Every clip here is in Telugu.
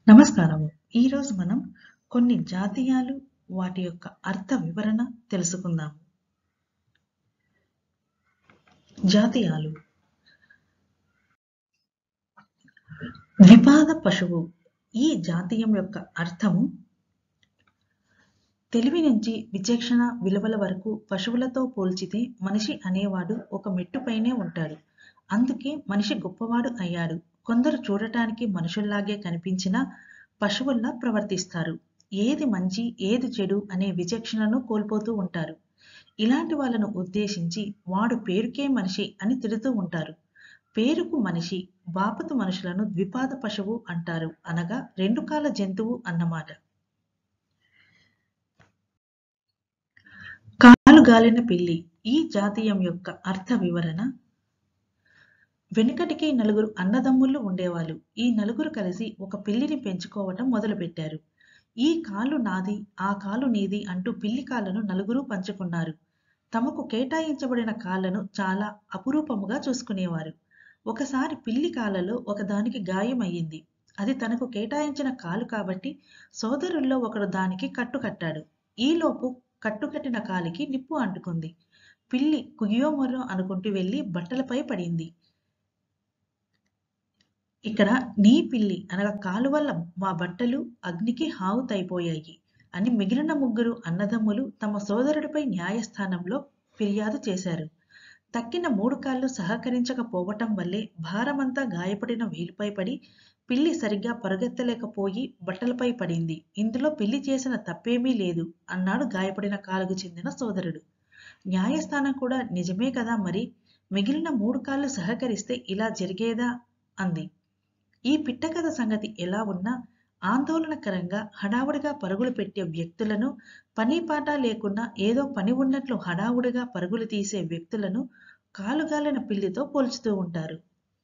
నమస్కారము ఈరోజు మనం కొన్ని జాతీయాలు వాటి యొక్క అర్థ వివరణ తెలుసుకుందాము జాతీయాలు ద్విపాద పశువు ఈ జాతీయం యొక్క అర్థము తెలివి నుంచి విచక్షణ విలువల వరకు పశువులతో పోల్చితే మనిషి అనేవాడు ఒక మెట్టుపైనే ఉంటాడు అందుకే మనిషి గొప్పవాడు అయ్యాడు కొందరు చూడటానికి మనుషుల్లాగే కనిపించినా పశువుల్లా ప్రవర్తిస్తారు ఏది మంచి ఏది చెడు అనే విచక్షణను కోల్పోతూ ఉంటారు ఇలాంటి వాళ్ళను ఉద్దేశించి వాడు పేరుకే మనిషి అని తిడుతూ ఉంటారు పేరుకు మనిషి బాపతు మనుషులను ద్విపాద పశువు అంటారు అనగా రెండు కాల జంతువు అన్నమాట కాలుగాలిన పిల్లి ఈ జాతీయం యొక్క అర్థ వివరణ వెనుకటికి నలుగురు అన్నదమ్ముళ్ళు ఉండేవాళ్ళు ఈ నలుగురు కలిసి ఒక పిల్లిని పెంచుకోవటం మొదలుపెట్టారు ఈ కాలు నాది ఆ కాలు నీది అంటూ పిల్లి కాళ్ళను నలుగురు పంచుకున్నారు తమకు కేటాయించబడిన కాళ్ళను చాలా అపురూపముగా చూసుకునేవారు ఒకసారి పిల్లి కాళ్ళలో ఒకదానికి గాయం అయ్యింది అది తనకు కేటాయించిన కాలు కాబట్టి సోదరుల్లో ఒకడు దానికి కట్టుకట్టాడు ఈలోపు కట్టుకట్టిన కాలికి నిప్పు అంటుకుంది పిల్లి కుయ్యోమొర్రో అనుకుంటూ వెళ్ళి బట్టలపై పడింది ఇక్కడ నీ పిల్లి అనగా కాలు వల్ల మా బట్టలు అగ్నికి హావుతైపోయాయి అని మిగిలిన ముగ్గురు అన్నదమ్ములు తమ సోదరుడిపై న్యాయస్థానంలో ఫిర్యాదు చేశారు తక్కిన మూడు కాళ్ళు సహకరించకపోవటం వల్లే భారమంతా గాయపడిన వేలుపై పడి పిల్లి సరిగ్గా పరుగెత్తలేకపోయి బట్టలపై పడింది ఇందులో పిల్లి చేసిన తప్పేమీ లేదు అన్నాడు గాయపడిన కాలుకు చెందిన సోదరుడు న్యాయస్థానం కూడా నిజమే కదా మరి మిగిలిన మూడు కాళ్ళు సహకరిస్తే ఇలా జరిగేదా అంది ఈ పిట్టకథ సంగతి ఎలా ఉన్నా ఆందోళనకరంగా హడావుడిగా పరుగులు పెట్టే వ్యక్తులను పని పాట లేకుండా ఏదో పని ఉన్నట్లు హడావుడిగా పరుగులు తీసే వ్యక్తులను కాలుగాలిన పిల్లితో పోల్చుతూ ఉంటారు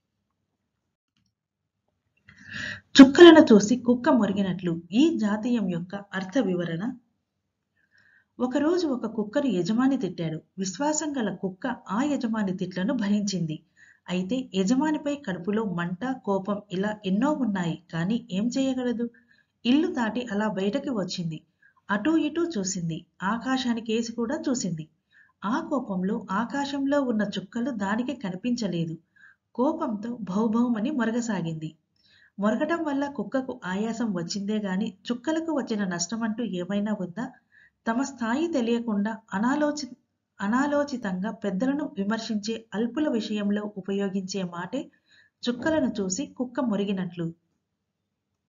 చుక్కలను చూసి కుక్క మొరిగినట్లు ఈ జాతీయం యొక్క అర్థ వివరణ ఒకరోజు ఒక కుక్కను యజమాని తిట్టాడు విశ్వాసం గల కుక్క ఆ యజమాని తిట్లను భరించింది అయితే యజమానిపై కడుపులో మంట కోపం ఇలా ఎన్నో ఉన్నాయి కానీ ఏం చేయగలదు ఇల్లు దాటి అలా బయటకి వచ్చింది అటూ ఇటూ చూసింది ఆకాశానికి వేసి కూడా చూసింది ఆ కోపంలో ఆకాశంలో ఉన్న చుక్కలు దానికి కనిపించలేదు కోపంతో భౌభౌమని మొరగసాగింది మొరగటం వల్ల కుక్కకు ఆయాసం వచ్చిందే గాని చుక్కలకు వచ్చిన నష్టం అంటూ ఏమైనా ఉందా తమ స్థాయి తెలియకుండా అనాలోచి అనాలోచితంగా పెద్దలను విమర్శించే అల్పుల విషయంలో ఉపయోగించే మాటే చుక్కలను చూసి కుక్క మురిగినట్లు